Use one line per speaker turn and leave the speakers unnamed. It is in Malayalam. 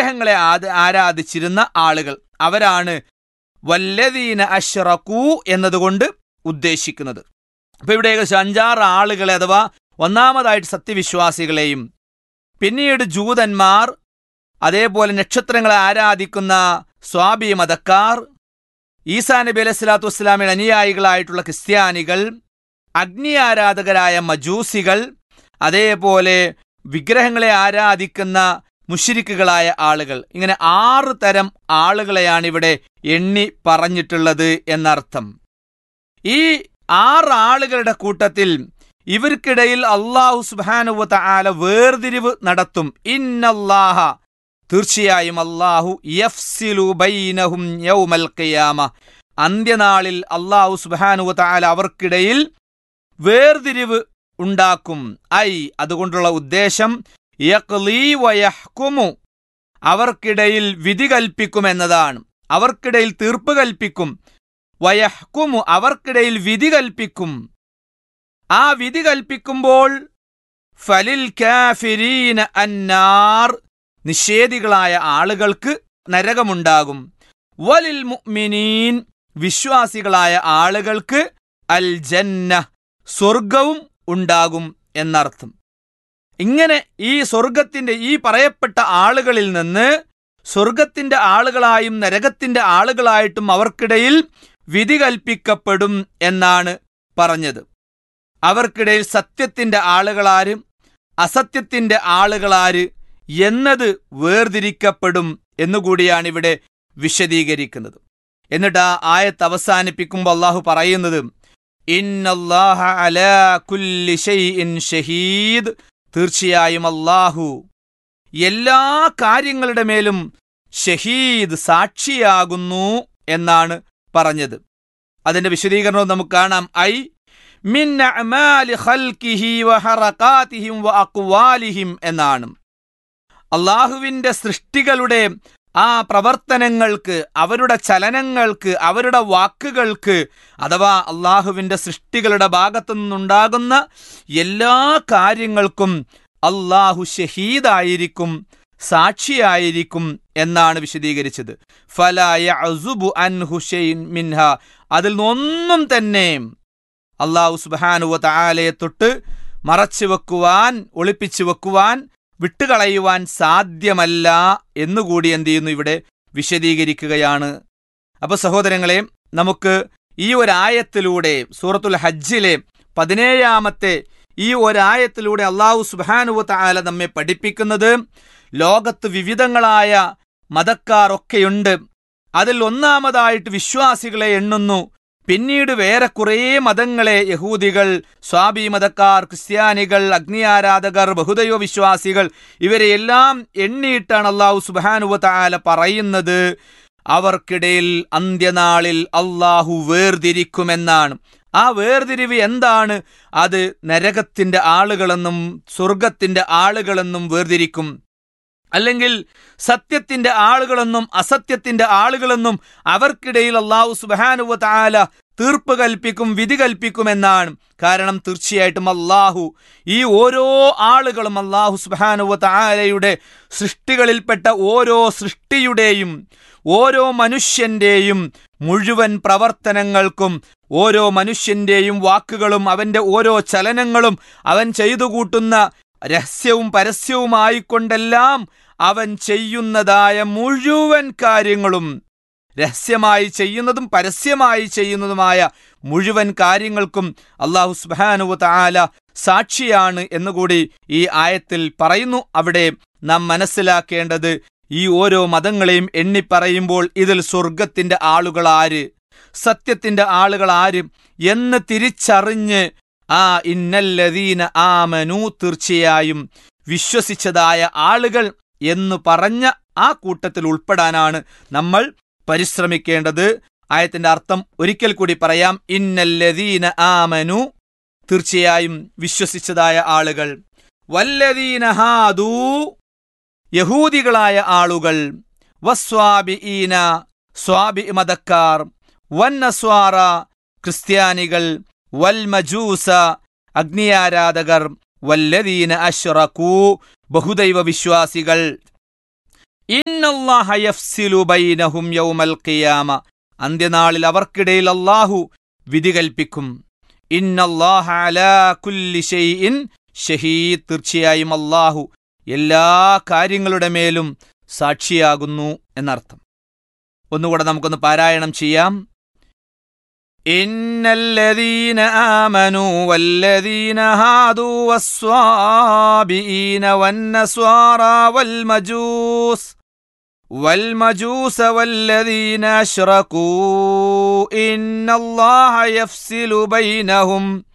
വിഗ്രഹങ്ങളെ ആദ- ആരാധിച്ചിരുന്ന ആളുകൾ അവരാണ് വല്ലദീന അഷ്റഖൂ എന്നതുകൊണ്ട് ഉദ്ദേശിക്കുന്നത് അപ്പൊ ഇവിടെ ഏകദേശം അഞ്ചാറ് ആളുകളെ അഥവാ ഒന്നാമതായിട്ട് സത്യവിശ്വാസികളെയും പിന്നീട് ജൂതന്മാർ അതേപോലെ നക്ഷത്രങ്ങളെ ആരാധിക്കുന്ന സ്വാബി മതക്കാർ ഈസാ നബി അലൈഹി സ്വലാത്തു വസ്സലാമിയുടെ അനുയായികളായിട്ടുള്ള ക്രിസ്ത്യാനികൾ അഗ്നി ആരാധകരായ മജൂസികൾ അതേപോലെ വിഗ്രഹങ്ങളെ ആരാധിക്കുന്ന മുഷിരിക്കുകളായ ആളുകൾ ഇങ്ങനെ ആറ് തരം ആളുകളെയാണ് ഇവിടെ എണ്ണി പറഞ്ഞിട്ടുള്ളത് എന്നർത്ഥം ഈ ആറ് ആളുകളുടെ കൂട്ടത്തിൽ ഇവർക്കിടയിൽ അള്ളാഹു സുബാനുവത്ത ആല വേർതിരിവ് നടത്തും ഇന്നല്ലാഹ തീർച്ചയായും അള്ളാഹു യഫ്സിലു ബൈനഹും യൗമൽ ഖിയാമ അന്ത്യനാളിൽ അള്ളാഹു സുബാനുവത്ത ആല അവർക്കിടയിൽ വേർതിരിവ് ഉണ്ടാക്കും ഐ അതുകൊണ്ടുള്ള ഉദ്ദേശം യഖ്ലീ വയഹ്കുമു അവർക്കിടയിൽ വിധി കൽപ്പിക്കുമെന്നതാണ് അവർക്കിടയിൽ തീർപ്പ് കൽപ്പിക്കും വയഹ്കുമു അവർക്കിടയിൽ വിധി കൽപ്പിക്കും ആ വിധി കൽപ്പിക്കുമ്പോൾ ഫലിൽ കാഫിരീന അന്നാർ നിഷേധികളായ ആളുകൾക്ക് നരകമുണ്ടാകും വലിൽ മുഅ്മിനീൻ വിശ്വാസികളായ ആളുകൾക്ക് അൽ ജന്ന സ്വർഗവും ഉണ്ടാകും എന്നർത്ഥം ഇങ്ങനെ ഈ സ്വർഗത്തിന്റെ ഈ പറയപ്പെട്ട ആളുകളിൽ നിന്ന് സ്വർഗത്തിന്റെ ആളുകളായും നരകത്തിന്റെ ആളുകളായിട്ടും അവർക്കിടയിൽ വിധി കൽപ്പിക്കപ്പെടും എന്നാണ് പറഞ്ഞത് അവർക്കിടയിൽ സത്യത്തിന്റെ ആളുകളാര് അസത്യത്തിന്റെ ആളുകളാര് എന്നത് വേർതിരിക്കപ്പെടും എന്നുകൂടിയാണ് ഇവിടെ വിശദീകരിക്കുന്നത് എന്നിട്ട് ആ ആയത്ത് അവസാനിപ്പിക്കുമ്പോൾ അള്ളാഹു പറയുന്നത് ഇന്നല്ലാഹ അലാ കുല്ലി ഷൈഇൻ ഷഹീദ് തീർച്ചയായും അള്ളാഹു എല്ലാ കാര്യങ്ങളുടെ മേലും ഷഹീദ് സാക്ഷിയാകുന്നു എന്നാണ് പറഞ്ഞത് അതിന്റെ വിശദീകരണവും നമുക്ക് കാണാം ഐ മിൻ അഅമാലി ഖൽഖിഹി വഹറകാതിഹിം വഅഖ്വാലിഹിം എന്നാണ് അള്ളാഹുവിന്റെ സൃഷ്ടികളുടെ ആ പ്രവർത്തനങ്ങൾക്ക് അവരുടെ ചലനങ്ങൾക്ക് അവരുടെ വാക്കുകൾക്ക് അഥവാ അള്ളാഹുവിന്റെ സൃഷ്ടികളുടെ ഭാഗത്തു നിന്നുണ്ടാകുന്ന എല്ലാ കാര്യങ്ങൾക്കും അള്ളാഹു ഷഹീദായിരിക്കും സാക്ഷിയായിരിക്കും എന്നാണ് വിശദീകരിച്ചത് ഫലായ അസുബു അൻഹു ഷൈൻ മിൻഹ അതിൽ നിന്നൊന്നും തന്നെ അള്ളാഹു സുബാനുവ താലയെ തൊട്ട് മറച്ചു വെക്കുവാൻ ഒളിപ്പിച്ചു വെക്കുവാൻ വിട്ടുകളയുവാൻ സാധ്യമല്ല എന്നുകൂടി എന്ത് ചെയ്യുന്നു ഇവിടെ വിശദീകരിക്കുകയാണ് അപ്പൊ സഹോദരങ്ങളെ നമുക്ക് ഈ ഒരായത്തിലൂടെ സൂറത്തുൽ ഹജ്ജിലെ പതിനേഴാമത്തെ ഈ ഒരായത്തിലൂടെ അള്ളാഹു സുബാനുവ താല നമ്മെ പഠിപ്പിക്കുന്നത് ലോകത്ത് വിവിധങ്ങളായ മതക്കാർ ഒക്കെയുണ്ട് അതിൽ ഒന്നാമതായിട്ട് വിശ്വാസികളെ എണ്ണുന്നു പിന്നീട് വേറെ കുറേ മതങ്ങളെ യഹൂദികൾ സ്വാബി മതക്കാർ ക്രിസ്ത്യാനികൾ അഗ്നി ആരാധകർ ബഹുദൈവ വിശ്വാസികൾ ഇവരെയെല്ലാം എണ്ണിയിട്ടാണ് അള്ളാഹു സുബാനുവ താല പറയുന്നത് അവർക്കിടയിൽ അന്ത്യനാളിൽ അള്ളാഹു വേർതിരിക്കുമെന്നാണ് ആ വേർതിരിവ് എന്താണ് അത് നരകത്തിന്റെ ആളുകളെന്നും സ്വർഗത്തിന്റെ ആളുകളെന്നും വേർതിരിക്കും അല്ലെങ്കിൽ സത്യത്തിന്റെ ആളുകളെന്നും അസത്യത്തിന്റെ ആളുകളെന്നും അവർക്കിടയിൽ അള്ളാഹു സുബാനുവ താല തീർപ്പ് കൽപ്പിക്കും വിധി കൽപ്പിക്കുമെന്നാണ് കാരണം തീർച്ചയായിട്ടും അള്ളാഹു ഈ ഓരോ ആളുകളും അള്ളാഹു സുബാനുവ താലയുടെ സൃഷ്ടികളിൽപ്പെട്ട ഓരോ സൃഷ്ടിയുടെയും ഓരോ മനുഷ്യന്റെയും മുഴുവൻ പ്രവർത്തനങ്ങൾക്കും ഓരോ മനുഷ്യന്റെയും വാക്കുകളും അവന്റെ ഓരോ ചലനങ്ങളും അവൻ ചെയ്തു കൂട്ടുന്ന രഹസ്യവും പരസ്യവുമായിക്കൊണ്ടെല്ലാം അവൻ ചെയ്യുന്നതായ മുഴുവൻ കാര്യങ്ങളും രഹസ്യമായി ചെയ്യുന്നതും പരസ്യമായി ചെയ്യുന്നതുമായ മുഴുവൻ കാര്യങ്ങൾക്കും അള്ളാഹു സുബാനുവ താല സാക്ഷിയാണ് എന്നുകൂടി ഈ ആയത്തിൽ പറയുന്നു അവിടെ നാം മനസ്സിലാക്കേണ്ടത് ഈ ഓരോ മതങ്ങളെയും എണ്ണിപ്പറയുമ്പോൾ ഇതിൽ സ്വർഗത്തിന്റെ ആളുകൾ ആര് സത്യത്തിന്റെ ആളുകൾ ആര് എന്ന് തിരിച്ചറിഞ്ഞ് ആ ഇന്നല്ലദീന ആമനു തീർച്ചയായും വിശ്വസിച്ചതായ ആളുകൾ എന്ന് പറഞ്ഞ ആ കൂട്ടത്തിൽ ഉൾപ്പെടാനാണ് നമ്മൾ പരിശ്രമിക്കേണ്ടത് ആയത്തിന്റെ അർത്ഥം ഒരിക്കൽ കൂടി പറയാം ഇന്നല്ലദീന ആമനു തീർച്ചയായും വിശ്വസിച്ചതായ ആളുകൾ വല്ലദീന ഹാദൂ യഹൂദികളായ ആളുകൾ വസ്വാബിഈന സ്വാബി മതക്കാർ വന്നസ്വാറ ക്രിസ്ത്യാനികൾ വൽ മജൂസ അഗ്നിയാരാധകർ വല്ലദീന അഷ്റഖൂ ബഹുദൈവ വിശ്വാസികൾ ഇന്നല്ലാഹ യഫ്സിലു ബൈനഹും യൗമൽ ഖിയാമ അന്ത്യനാളിൽ അവർക്കിടയിൽ അല്ലാഹു വിധി കൽപ്പിക്കും ഇന്നല്ലാഹ അലാ കുല്ലി ഷൈഇൻ ഷഹീദ് തീർച്ചയായും അല്ലാഹു എല്ലാ കാര്യങ്ങളുടെ മേലും സാക്ഷിയാകുന്നു എന്നർത്ഥം ഒന്നുകൂടെ നമുക്കൊന്ന് പാരായണം ചെയ്യാം إن الذين آمنوا والذين هادوا والصابئين والنصارى والمجوس والمجوس والذين أشركوا إن الله يفصل بينهم